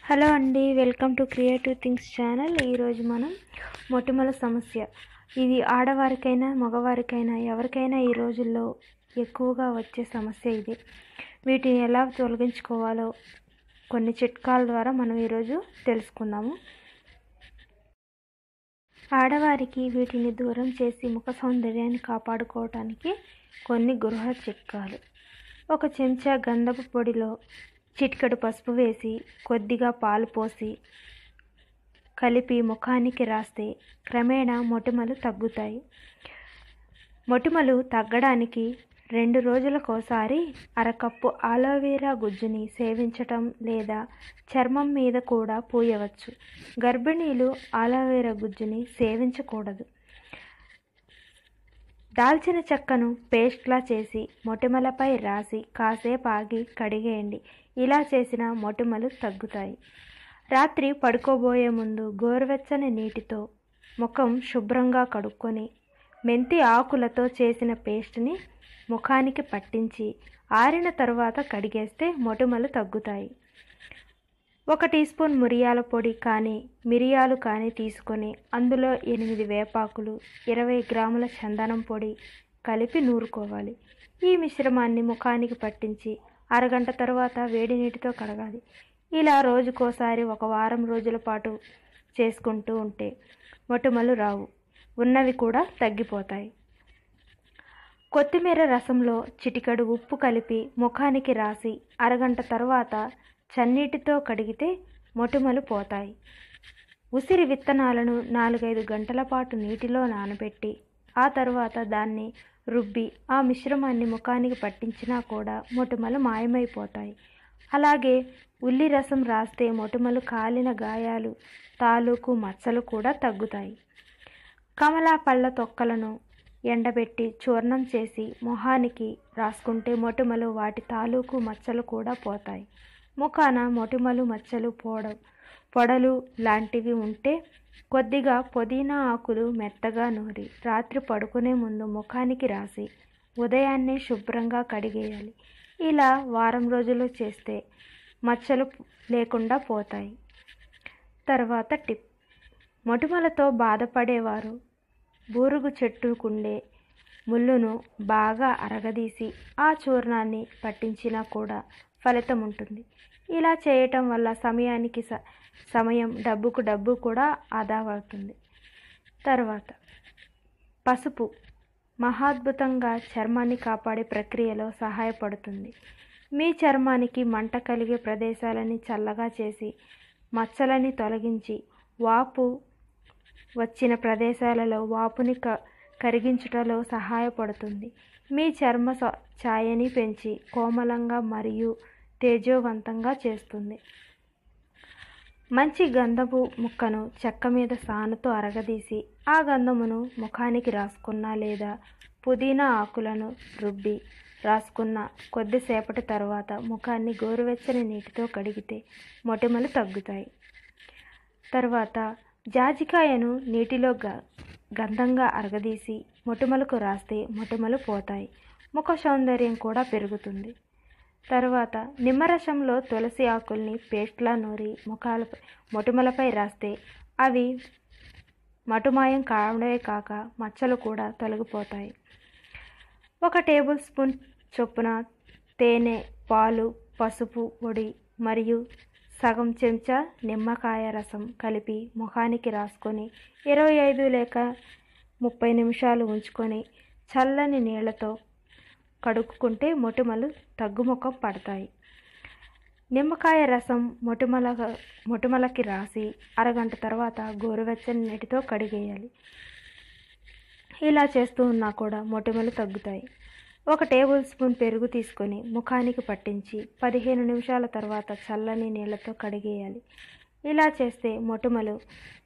hello అండి welcome to creative things channel ఈరోజు మనం మొటిమల సమస్య ఇది ఆడవారికైనా మగవారికైనా ఎవరికైనా ఈ రోజుల్లో ఎక్కువగా వచ్చే సమస్య ఇది వీటిని ఎలా తొలగించుకోవాలో కొన్ని చిట్కాల ద్వారా మనం ఈరోజు తెలుసుకుందాము ఆడవారికి వీటిని దూరం చేసి ముఖ సౌందర్యాన్ని కాపాడుకోవటానికి కొన్ని గృహ చిట్కాలు ఒక చెంచా గంధపు పొడిలో చిటికెడు పసుపు వేసి కొద్దిగా పాలు పోసి కలిపి ముఖానికి రాస్తే క్రమేణా మొటిమలు తగ్గుతాయి మొటిమలు తగ్గడానికి రెండు రోజులకోసారి అరకప్పు ఆలోవేరా గుజ్జుని సేవించటం లేదా చర్మం మీద కూడా పూయవచ్చు గర్భిణీలు ఆలోవేరా గుజ్జుని సేవించకూడదు దాల్చిన చెక్కను పేస్ట్లా చేసి మొటిమలపై రాసి కాసేపు ఆగి కడిగేయండి ఇలా చేసిన మొటిమలు తగ్గుతాయి రాత్రి పడుకోబోయే ముందు గోరువెచ్చని నీటితో ముఖం శుభ్రంగా కడుక్కొని మెంతి ఆకులతో చేసిన పేస్ట్ని ముఖానికి పట్టించి ఆరిన తరువాత కడిగేస్తే మొటిమలు తగ్గుతాయి ఒక టీ స్పూన్ మిరియాల పొడి కానీ మిరియాలు కానీ తీసుకొని అందులో ఎనిమిది వేపాకులు ఇరవై గ్రాముల చందనం పొడి కలిపి నూరుకోవాలి ఈ మిశ్రమాన్ని ముఖానికి పట్టించి అరగంట తర్వాత వేడి నీటితో కడగాలి ఇలా రోజుకోసారి ఒక వారం రోజుల పాటు చేసుకుంటూ ఉంటే మొటిమలు రావు ఉన్నవి కూడా తగ్గిపోతాయి కొత్తిమీర రసంలో చిటికెడు ఉప్పు కలిపి ముఖానికి రాసి అరగంట తర్వాత చన్నీటితో కడిగితే మొటిమలు పోతాయి ఉసిరి విత్తనాలను నాలుగైదు గంటల పాటు నీటిలో నానబెట్టి ఆ తర్వాత దాన్ని రుబ్బి ఆ మిశ్రమాన్ని ముఖానికి పట్టించినా కూడా మొటిమలు మాయమైపోతాయి అలాగే ఉల్లి రసం రాస్తే మొటిమలు కాలిన గాయాలు తాలూకు మచ్చలు కూడా తగ్గుతాయి కమలా పళ్ళ తొక్కలను ఎండబెట్టి చూర్ణం చేసి మొహానికి రాసుకుంటే మొటిమలు వాటి తాలూకు మచ్చలు కూడా పోతాయి ముఖాన మొటిమలు మచ్చలు పోవడం పొడలు లాంటివి ఉంటే కొద్దిగా పుదీనా ఆకులు మెత్తగా నూరి రాత్రి పడుకునే ముందు ముఖానికి రాసి ఉదయాన్నే శుభ్రంగా కడిగేయాలి ఇలా వారం రోజులు చేస్తే మచ్చలు లేకుండా పోతాయి తర్వాత టిప్ మొటిమలతో బాధపడేవారు బూరుగు చెట్టుకుండే ముళ్ళును బాగా అరగదీసి ఆ చూర్ణాన్ని పట్టించినా కూడా ఫలితం ఉంటుంది ఇలా చేయటం వల్ల సమయానికి స సమయం డబ్బుకు డబ్బు కూడా ఆదా అవుతుంది తర్వాత పసుపు మహాద్భుతంగా చర్మాన్ని కాపాడే ప్రక్రియలో సహాయపడుతుంది మీ చర్మానికి మంట కలిగే ప్రదేశాలని చల్లగా చేసి మచ్చలని తొలగించి వాపు వచ్చిన ప్రదేశాలలో వాపుని క కరిగించుటలో సహాయపడుతుంది మీ చర్మ ఛాయని పెంచి కోమలంగా మరియు తేజోవంతంగా చేస్తుంది మంచి గంధపు ముక్కను చెక్క మీద సానుతో అరగదీసి ఆ గంధమును ముఖానికి రాసుకున్న లేదా పుదీనా ఆకులను రుబ్బి రాసుకున్న కొద్దిసేపటి తర్వాత ముఖాన్ని గోరువెచ్చని నీటితో కడిగితే మొటిమలు తగ్గుతాయి తర్వాత జాజికాయను నీటిలో గ గంధంగా అరగదీసి మొటిమలకు రాస్తే మొటిమలు పోతాయి ముఖ సౌందర్యం కూడా పెరుగుతుంది తర్వాత నిమ్మరసంలో తులసి ఆకుల్ని పేస్ట్లా నూరి ముఖాలపై మొటిమలపై రాస్తే అవి మటుమాయం కావడమే కాక మచ్చలు కూడా తొలగిపోతాయి ఒక టేబుల్ స్పూన్ చొప్పున తేనె పాలు పసుపు పొడి మరియు సగం చెంచా నిమ్మకాయ రసం కలిపి ముఖానికి రాసుకొని ఇరవై ఐదు లేక ముప్పై నిమిషాలు ఉంచుకొని చల్లని నీళ్లతో కడుక్కుంటే మొటిమలు తగ్గుముఖం పడతాయి నిమ్మకాయ రసం మొటిమల మొటిమలకి రాసి అరగంట తర్వాత గోరువెచ్చని నీటితో కడిగేయాలి ఇలా చేస్తూ ఉన్నా కూడా మొటిమలు తగ్గుతాయి ఒక టేబుల్ స్పూన్ పెరుగు తీసుకొని ముఖానికి పట్టించి పదిహేను నిమిషాల తర్వాత చల్లని నీళ్ళతో కడిగేయాలి ఇలా చేస్తే మొటిమలు